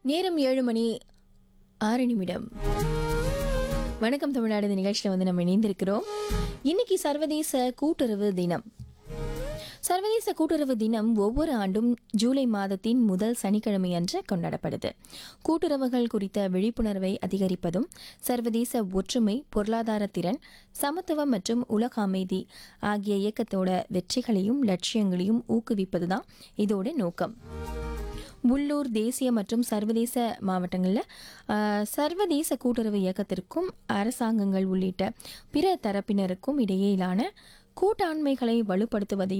நேரம் ஏழு மணி ஆறு நிமிடம் வணக்கம் தமிழ்நாடு இந்த நிகழ்ச்சியில் வந்து நம்ம இணைந்திருக்கிறோம் இன்னைக்கு சர்வதேச கூட்டுறவு தினம் சர்வதேச கூட்டுறவு தினம் ஒவ்வொரு ஆண்டும் ஜூலை மாதத்தின் முதல் சனிக்கிழமை அன்று கொண்டாடப்படுது கூட்டுறவுகள் குறித்த விழிப்புணர்வை அதிகரிப்பதும் சர்வதேச ஒற்றுமை பொருளாதார திறன் சமத்துவம் மற்றும் உலக அமைதி ஆகிய இயக்கத்தோட வெற்றிகளையும் லட்சியங்களையும் ஊக்குவிப்பதுதான் இதோட நோக்கம் உள்ளூர் தேசிய மற்றும் சர்வதேச மாவட்டங்களில் ஆஹ், சர்வதேச கூட்டுறவு இயக்கத்திற்கும் அரசாங்கங்கள் உள்ளிட்ட பிற தரப்பினருக்கும் இடையிலான கூட்டாண்மைகளை வலுப்படுத்துவதையும்